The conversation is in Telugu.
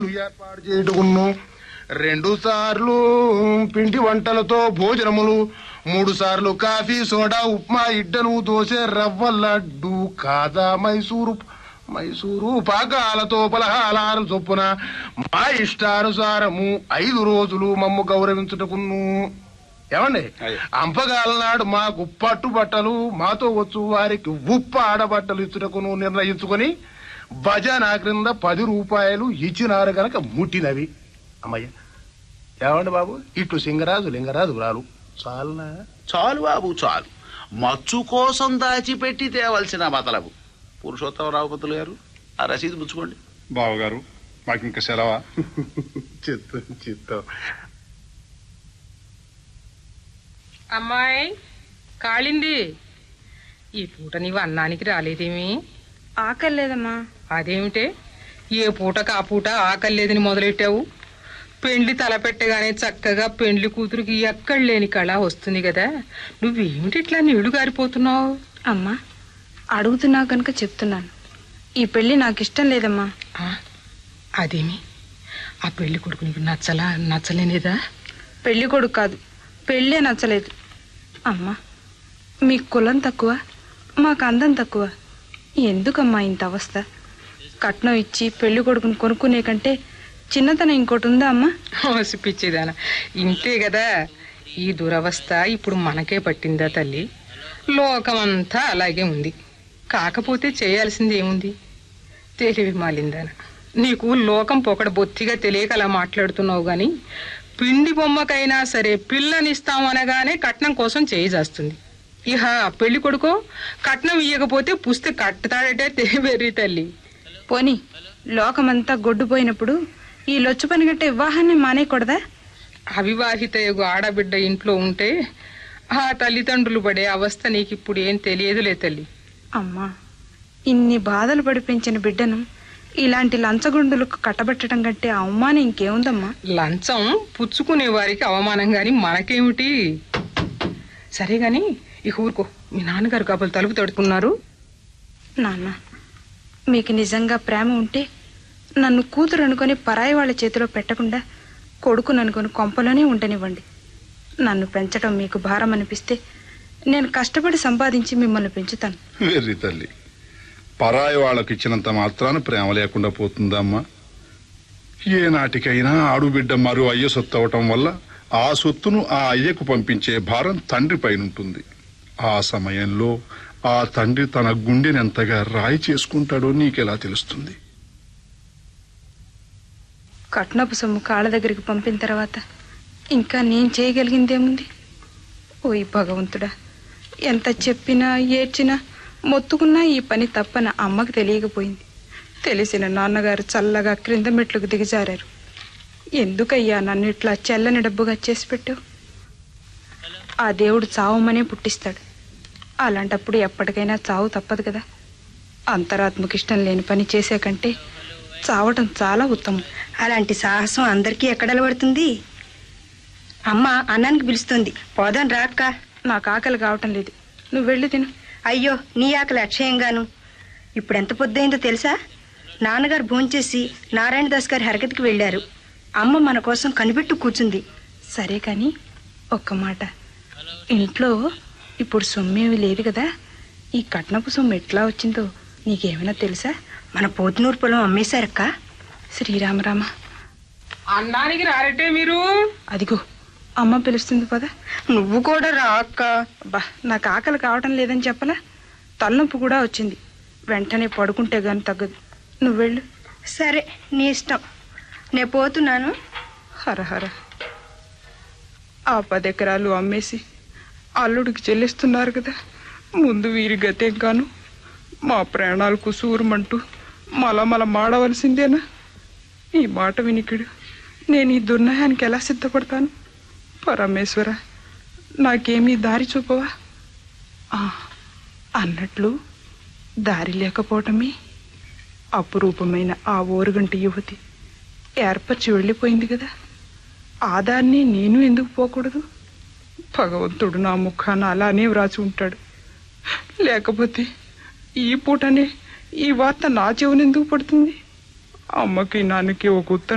ఏర్పాటు చేయుటకును రెండు సార్లు పిండి వంటలతో భోజనములు మూడు సార్లు కాఫీ సోడా ఉప్మా ఇడ్డను దోశ రవ్వ లడ్డు కాదా మైసూరు మైసూరు పాకాలతో పలహారాలు చొప్పున మా ఇష్టానుసారము ఐదు రోజులు మమ్ము గౌరవించుటకును ఏమండి అయ్య. అంపగాల నాడు మాకు పట్టు బట్టలు మాతో వచ్చు వారికి ఉప్పు ఆడబట్టలు ఇచ్చుటకును నిర్ణయించుకొని భజన క్రింద పది రూపాయలు ఇచ్చినారు గనక ముట్టినవి అమ్మయ్య ఏమండి బాబు ఇట్లు సింగరాజు లింగరాజు రాలు చాలనా చాలు బాబు చాలు మచ్చు కోసం దాచిపెట్టి తేవలసిన మతలబు పురుషోత్తమరావు పంతులు గారు ఆ రసీదు పుచ్చుకోండి బావగారు మాకు ఇంకా సెలవా చిత్తం చిత్తం అమ్మాయి కాళింది ఈ పూట నీవు అన్నానికి రాలేదేమి ఆకలి లేదమ్మా అదేమిటే ఏ పూటకు ఆ పూట ఆకలి లేదని మొదలెట్టావు పెండ్లి తలపెట్టగానే చక్కగా పెండ్లి కూతురికి ఎక్కడ లేని కళ వస్తుంది కదా నువ్వేమిటి ఇట్లా నీళ్లు గారిపోతున్నావు అమ్మా అడుగుతున్నావు కనుక చెప్తున్నాను ఈ పెళ్లి నాకు ఇష్టం లేదమ్మా ఆ, అదేమి ఆ పెళ్లి కొడుకు నీకు నచ్చలా నచ్చలేనిదా పెళ్లి కొడుకు కాదు పెళ్ళే నచ్చలేదు అమ్మా మీ కులం తక్కువ మాకు అందం తక్కువ ఎందుకమ్మా ఇంత అవస్థ కట్నం ఇచ్చి పెళ్లి కొడుకుని కొనుక్కునే కంటే చిన్నతనం ఇంకోటి ఉందా అమ్మా మోసి పిచ్చిదానా ఇంతే కదా ఈ దురవస్థ ఇప్పుడు మనకే పట్టిందా తల్లి లోకమంతా అలాగే ఉంది కాకపోతే చేయాల్సింది ఏముంది తెలివి మాలిందాన నీకు లోకం పొకడ బొత్తిగా తెలియక అలా మాట్లాడుతున్నావు గాని పిండి బొమ్మకైనా సరే పిల్లనిస్తామనగానే కట్నం కోసం చేయి చేస్తుంది ఇహ పెళ్లి కొడుకో కట్నం ఇయ్యకపోతే పుస్తక కట్టుతాడటే తెలివెర్రి తల్లి పోని లోకమంతా గొడ్డుపోయినప్పుడు ఈ లొచ్చు పని గట్టే వివాహాన్ని మానేయకూడదా అవివాహిత యొక ఆడబిడ్డ ఇంట్లో ఉంటే ఆ తల్లిదండ్రులు పడే అవస్థ నీకు ఇప్పుడు ఏం తెలియదులే తల్లి అమ్మా ఇన్ని బాధలు పడి పెంచిన బిడ్డను ఇలాంటి లంచగొండులకు కట్టబెట్టడం కంటే అవమానం ఇంకేముందమ్మా లంచం పుచ్చుకునే వారికి అవమానం గాని మనకేమిటి సరే గాని ఇక ఊరుకో మీ నాన్నగారు కాబోలు తలుపు తడుకున్నారు నాన్న మీకు నిజంగా ప్రేమ ఉంటే నన్ను కూతురు అనుకొని పరాయి వాళ్ళ చేతిలో పెట్టకుండా కొడుకును అనుకొని కొంపలోనే ఉండనివ్వండి నన్ను పెంచడం మీకు భారం అనిపిస్తే నేను కష్టపడి సంపాదించి మిమ్మల్ని పెంచుతాను వెర్రి తల్లి పరాయి వాళ్ళకి ఇచ్చినంత మాత్రాన ప్రేమ లేకుండా పోతుందమ్మా ఏ నాటికైనా ఆడుబిడ్డ మరో అయ్య సొత్తు అవటం వల్ల ఆ సొత్తును ఆ అయ్యకు పంపించే భారం తండ్రి పైనుంటుంది ఆ సమయంలో ఆ తండ్రి తన గుండెని ఎంతగా రాయి చేసుకుంటాడో నీకెలా తెలుస్తుంది కట్నపు సొమ్ము కాళ్ళ దగ్గరికి పంపిన తర్వాత ఇంకా నేను చేయగలిగిందేముంది ఓయ్ భగవంతుడా ఎంత చెప్పినా ఏడ్చినా మొత్తుకున్నా ఈ పని తప్పన అమ్మకు తెలియకపోయింది తెలిసిన నాన్నగారు చల్లగా క్రింద మెట్లకు దిగజారారు ఎందుకయ్యా నన్ను ఇట్లా చెల్లని డబ్బుగా చేసి పెట్టావు ఆ దేవుడు చావమనే పుట్టిస్తాడు అలాంటప్పుడు ఎప్పటికైనా చావు తప్పదు కదా అంతరాత్మకి ఇష్టం లేని పని చేసే కంటే చావటం చాలా ఉత్తమం అలాంటి సాహసం అందరికీ ఎక్కడ అలవడుతుంది అమ్మ అన్నానికి పిలుస్తుంది పోదాం రాక్క నాకు ఆకలి కావటం లేదు నువ్వు వెళ్ళి తిను అయ్యో నీ ఆకలి అక్షయంగాను ఇప్పుడు ఎంత పొద్దయిందో తెలుసా నాన్నగారు భోంచేసి నారాయణ దాస్ గారి హరకతికి వెళ్ళారు అమ్మ మన కోసం కనిపెట్టు కూర్చుంది సరే కానీ ఒక్క మాట ఇంట్లో ఇప్పుడు సొమ్మేమి లేదు కదా ఈ కట్నపు సొమ్ము ఎట్లా వచ్చిందో నీకేమైనా తెలుసా మన పోతునూరు పొలం అమ్మేశారక్క శ్రీరామరామ అన్నానికి రారటే మీరు అదిగో అమ్మ పిలుస్తుంది పద నువ్వు కూడా రా అక్క బా నాకు ఆకలి కావటం లేదని చెప్పలా తలనొప్పి కూడా వచ్చింది వెంటనే పడుకుంటే గాని తగ్గదు నువ్వు వెళ్ళు సరే నీ ఇష్టం నేను పోతున్నాను హర హర ఆ పది ఎకరాలు అమ్మేసి అల్లుడికి చెల్లిస్తున్నారు కదా ముందు వీరి గతేం కాను మా ప్రాణాలు కుసూరమంటూ మలమల మాడవలసిందేనా ఈ మాట వినికిడు నేను ఈ దుర్నయానికి ఎలా సిద్ధపడతాను పరమేశ్వర నాకేమీ దారి చూపవా ఆ, అన్నట్లు దారి లేకపోవటమే అపురూపమైన ఆ ఓరుగంటి యువతి ఏర్పరిచి వెళ్ళిపోయింది కదా ఆ దాన్ని నేను ఎందుకు పోకూడదు భగవంతుడు నా ముఖాన అలానే వ్రాసి ఉంటాడు లేకపోతే ఈ పూటనే ఈ వార్త నా చెవునెందుకు పడుతుంది అమ్మకి నాన్నకి ఒక ఉత్తరం